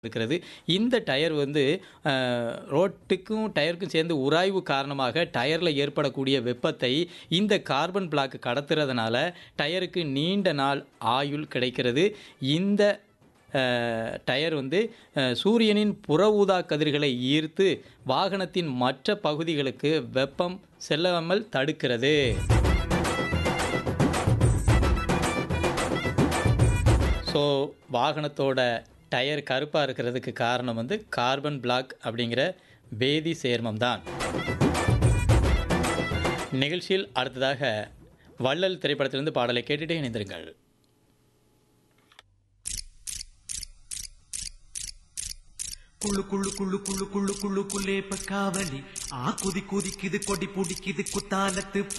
இருக்கிறது இந்த டயர் வந்து அஹ், ரோட்டுக்கும் டயருக்கும் சேர்ந்து உராய்வு காரணமாக டயரில் ஏற்படக்கூடிய வெப்பத்தை இந்த கார்பன் பிளாக் கடத்துறதுனால டயருக்கு நீண்ட நாள் ஆயுள் கிடைக்கிறது இந்த அஹ், டயர் வந்து அஹ், சூரியனின் புற ஊதா கதிர்களை ஈர்த்து வாகனத்தின் மற்ற பகுதிகளுக்கு வெப்பம் செல்லாமல் தடுக்கிறது ஸோ வாகனத்தோட டயர் கருப்பாக இருக்கிறதுக்கு காரணம் வந்து கார்பன் பிளாக் அப்படிங்கிற வேதி சேர்மம் தான் நிகழ்ச்சியில் அடுத்ததாக வள்ளல் திரைப்படத்திலிருந்து பாடலை கேட்டுட்டே இணைந்திருங்கள் குள்ளு குள்ளு குள்ளு குள்ளு குள்ளு குள்ளு குள்ளே காவலி ஆ குதி குதிக்குது கொடி பிடிக்குது குத்தாலத்து